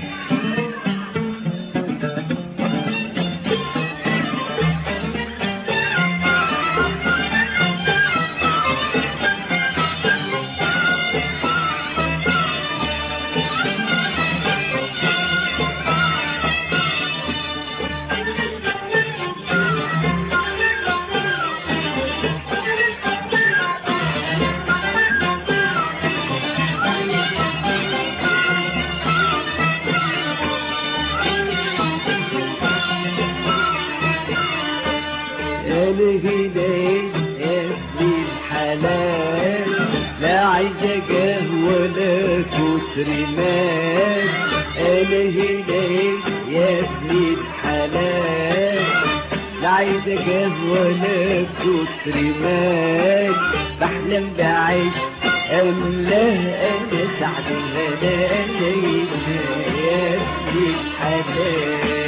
الهداية يا ابن الحلال لا عايزة جاه ولا كتر مال الهداية يا ابن الحلال لا عايزة جاه ولا كتر مال بحلم بعيش أملاه أنا سعد الهدايا يا ابن الحلال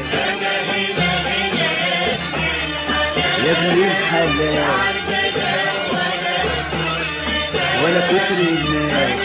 يا ابن الحلال ولا كتر الناس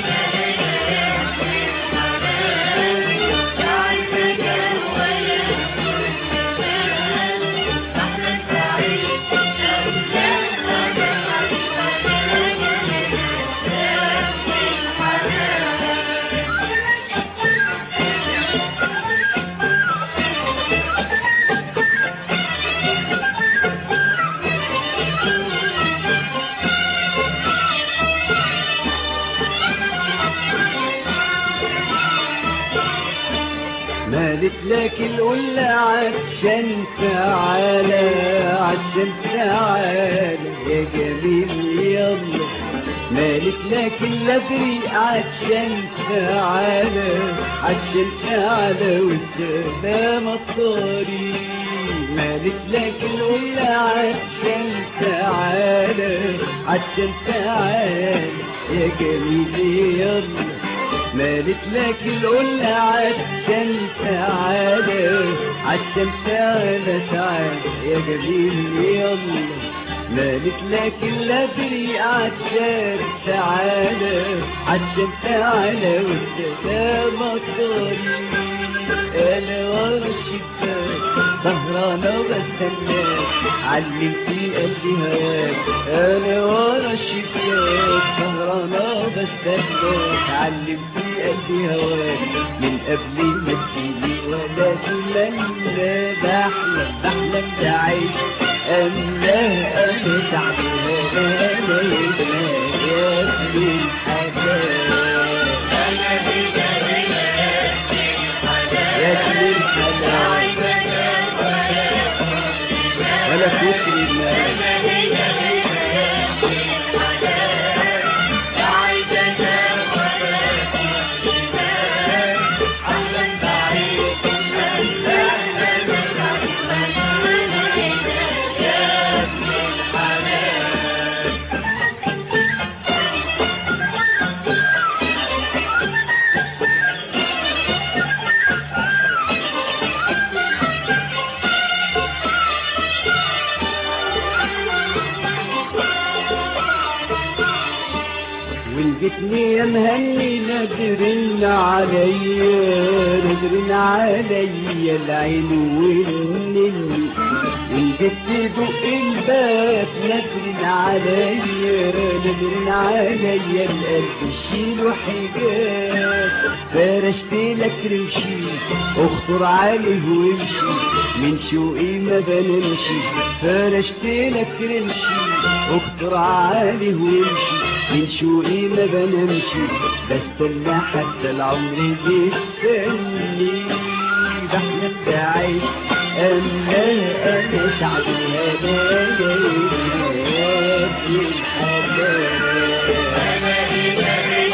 مالت لك القلة عشان تعالى عشان تعالى يا جميل يلا مالت لك اللبري عشان تعالى عشان تعالى والسلام الطريق مالت لك القلة عشان تعالى عشان تعالى يا جميل يلا مالت لك القلة عشان تعالى عشان تعالى تعالى يا جميل يلا مالت لك اللبري عشان تعالى عشان تعالى والسلام الطريق انا ورا الشباك سهرانة بستناك علمتي قلبي هواك انا ورا الشباك سهرانة بستناك علمتي قلبي هواك من قبل ما تجيلي ولا تمنى بحلم بحلم بعيش الله انا تعبي هلا يا ابن الحلال يا ابن الحلال ولا كتر الناس ولقيتني يا مهني نادرين عليا نادرين عليا العين والنني ولقيت تدق الباب نادرين عليا نادرين عليا القلب شيل حجاب فرشت لك رمشي اخطر عليه وامشي من شوقي ما بنمشي فرشت لك رمشي اخطر عليه وامشي من شوقي ما بنمشي بستنى حتى العمر بيستني بحلم بعيش انا انا سعد الهدايا يا ابن الحلال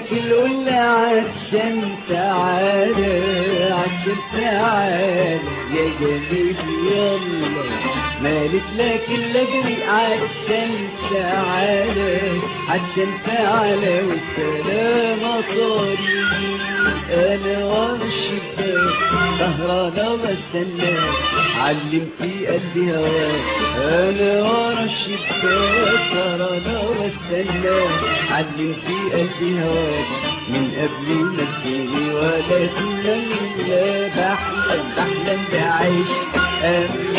لك القول عشان تعالى عشان تعالى يا جميل يلا مالك لك الاجري عشان تعالى عشان تعالى والسلامة طريق انا ورا الشباك سهرانة بستناك علم في قلبي هواك انا ورا الشباك سهرانة بستناك علم في قلبي هواك من قبل ما تجيني ولا تنام لا بحلم بحلم بعيش قبل